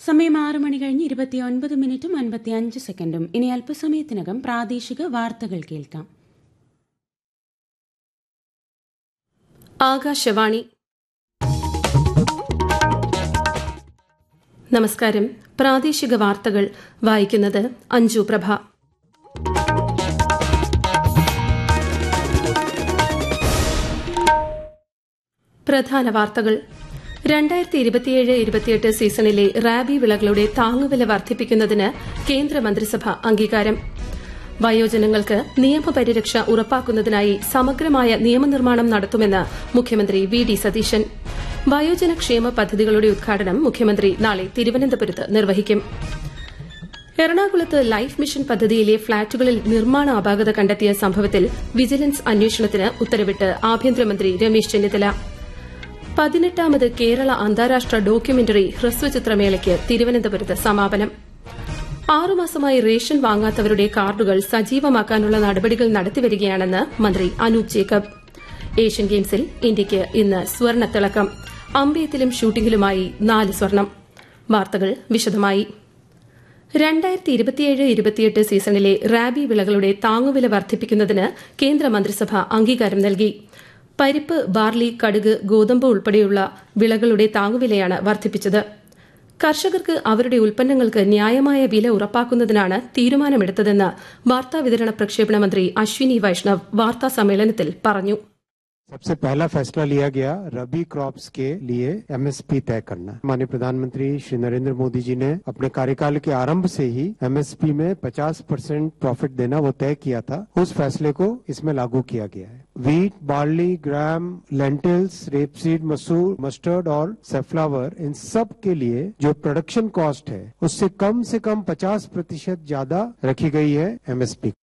സമയം ആറ് മണി കഴിഞ്ഞ് ഇരുപത്തിയൊൻപത് മിനിറ്റും അൻപത്തിയഞ്ച് സെക്കൻഡും ഇനി അല്പസമയത്തിനകം പ്രാദേശിക വാർത്തകൾ കേൾക്കാം ആകാശവാണി നമസ്കാരം പ്രാദേശിക വാർത്തകൾ വായിക്കുന്നത് അഞ്ജു പ്രഭ പ്രധാന വാർത്തകൾ രണ്ടായിരത്തി ഇരുപത്തിയേഴ് ഇരുപത്തിയെട്ട് സീസണിലെ റാബി വിളകളുടെ താങ്ങുവില വർദ്ധിപ്പിക്കുന്നതിന് കേന്ദ്രമന്ത്രിസഭ അംഗീകാരം വയോജനങ്ങൾക്ക് നിയമപരിരക്ഷ ഉറപ്പാക്കുന്നതിനായി സമഗ്രമായ നിയമനിർമ്മാണം നടത്തുമെന്ന് മുഖ്യമന്ത്രി വി ഡി സതീശൻ വയോജന ക്ഷേമ പദ്ധതികളുടെ ഉദ്ഘാടനം മുഖ്യമന്ത്രി നാളെ തിരുവനന്തപുരത്ത് നിർവഹിക്കും എറണാകുളത്ത് ലൈഫ് മിഷൻ പദ്ധതിയിലെ ഫ്ളാറ്റുകളിൽ നിർമ്മാണ അപാകത കണ്ടെത്തിയ സംഭവത്തിൽ വിജിലൻസ് അന്വേഷണത്തിന് ഉത്തരവിട്ട് ആഭ്യന്തരമന്ത്രി രമേശ് ചെന്നിത്തല പതിനെട്ടാമത് കേരള അന്താരാഷ്ട്ര ഡോക്യുമെന്ററി ഹ്രസ്വചിത്രമേളയ്ക്ക് തിരുവനന്തപുരത്ത് സമാപനം ആറുമാസമായി റേഷൻ വാങ്ങാത്തവരുടെ കാർഡുകൾ സജീവമാക്കാനുള്ള നടപടികൾ നടത്തിവരികയാണെന്ന് മന്ത്രി അനൂപ് ജേക്കബ് ഏഷ്യൻ ഗെയിംസിൽ ഇന്ത്യയ്ക്ക് ഇന്ന് സ്വർണ്ണത്തിളക്കം അമ്പയത്തിലും ഷൂട്ടിംഗിലുമായി നാല് സ്വർണം വാർത്തകൾ വിശദമായി രണ്ടായിരത്തി ഇരുപത്തിയേഴ് ഇരുപത്തിയെട്ട് സീസണിലെ റാബി വിളകളുടെ താങ്ങുവില വർദ്ധിപ്പിക്കുന്നതിന് കേന്ദ്രമന്ത്രിസഭ അംഗീകാരം നൽകി പരിപ്പ് ബാർലി കടുക് ഗോതമ്പ് ഉൾപ്പെടെയുള്ള വിളകളുടെ താങ്ങുവിലയാണ് വർദ്ധിപ്പിച്ചത് കർഷകർക്ക് അവരുടെ ഉൽപ്പന്നങ്ങൾക്ക് ന്യായമായ വില ഉറപ്പാക്കുന്നതിനാണ് തീരുമാനമെടുത്തതെന്ന് വാർത്താവിതരണ പ്രക്ഷേപണ മന്ത്രി അശ്വിനി വൈഷ്ണവ് വാർത്താ സമ്മേളനത്തിൽ പറഞ്ഞു सबसे पहला फैसला लिया गया रबी क्रॉप्स के लिए एमएसपी तय करना माननीय प्रधानमंत्री श्री नरेंद्र मोदी जी ने अपने कार्यकाल के आरंभ से ही एमएसपी में 50 परसेंट प्रॉफिट देना वो तय किया था उस फैसले को इसमें लागू किया गया है wheat barley gram lentils rapeseed मसूर मस्टर्ड और सेफ्लावर इन सब के लिए जो प्रोडक्शन कॉस्ट है उससे कम से कम 50 प्रतिशत ज्यादा रखी गई है एमएसपी